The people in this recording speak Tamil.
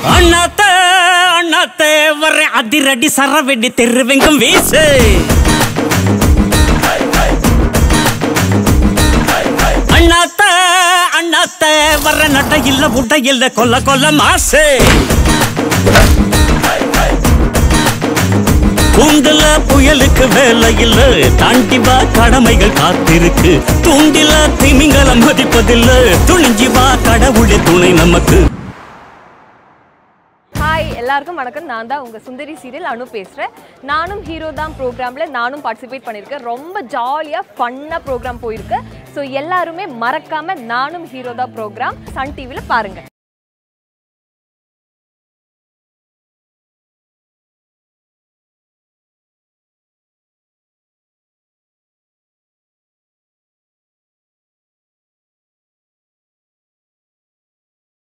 அண்ணாத்த அண்ணாத்த வர அதிரடி சரவெடி தெருவெங்கும் வீசு அண்ணாத்த அண்ணாத்த வர நட்ட இல்ல புட்ட இல்ல கொல்ல கொல்ல மாசு கூண்டுல புயலுக்கு வேலை இல்ல தாண்டி வா கடமைகள் காத்திருக்கு தூண்டில திமிங்கலம் மதிப்பதில்ல துணிஞ்சி வா கடவுளே துணை நமக்கு ஹாய் எல்லாருக்கும் வணக்கம் நான் தான் உங்கள் சுந்தரி சீரியல் அனு பேசுகிறேன் நானும் ஹீரோ தான் ப்ரோக்ராமில் நானும் பார்ட்டிசிபேட் பண்ணியிருக்கேன் ரொம்ப ஜாலியாக ஃபன்னாக ப்ரோக்ராம் போயிருக்கு ஸோ எல்லாருமே மறக்காமல் நானும் ஹீரோ தான் ப்ரோக்ராம் சன் டிவியில் பாருங்கள்